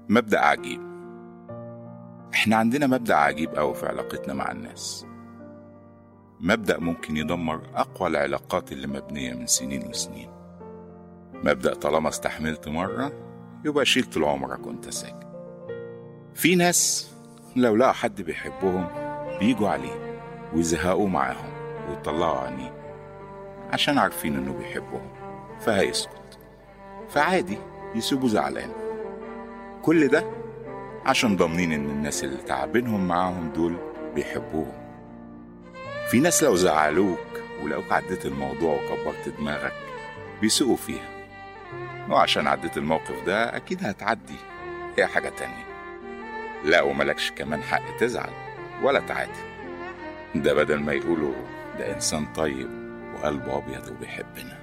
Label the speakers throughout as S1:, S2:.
S1: مبدأ عجيب احنا عندنا مبدأ عجيب أوي في علاقتنا مع الناس مبدأ ممكن يدمر أقوى العلاقات اللي مبنية من سنين وسنين مبدأ طالما استحملت مرة يبقى شيل طول عمرك وانت ساكت في ناس لو لقوا حد بيحبهم بيجوا عليه ويزهقوا معاهم ويطلعوا عينيه عشان عارفين انه بيحبهم فهيسكت فعادي يسيبوا زعلان كل ده عشان ضامنين ان الناس اللي تعبينهم معاهم دول بيحبوهم في ناس لو زعلوك ولقوك عديت الموضوع وكبرت دماغك بيسوقوا فيها وعشان عديت الموقف ده اكيد هتعدي هي حاجة تانية لا وملكش كمان حق تزعل ولا تعاتب ده بدل ما يقولوا ده انسان طيب وقلبه ابيض وبيحبنا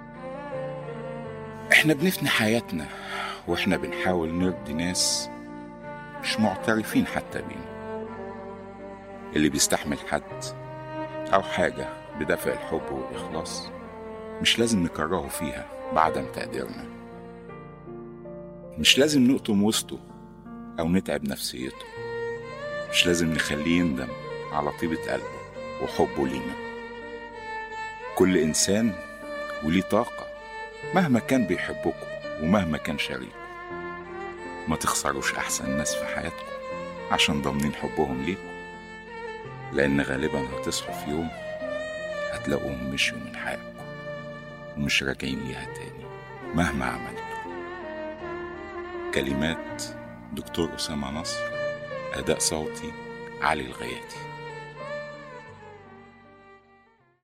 S1: احنا بنفني حياتنا واحنا بنحاول نرضي ناس مش معترفين حتى بينا اللي بيستحمل حد او حاجة بدافع الحب والاخلاص مش لازم نكرهه فيها بعدم تقديرنا مش لازم نقطم وسطه او نتعب نفسيته مش لازم نخليه يندم على طيبة قلبه وحبه لينا كل انسان وليه طاقة مهما كان بيحبكم ومهما كان شريك ما تخسروش أحسن ناس في حياتكم عشان ضامنين حبهم ليكم لأن غالبا هتصحوا في يوم هتلاقوهم مشيوا من حياتكم ومش راجعين ليها تاني مهما عملتوا كلمات دكتور أسامة نصر أداء صوتي علي الغياتي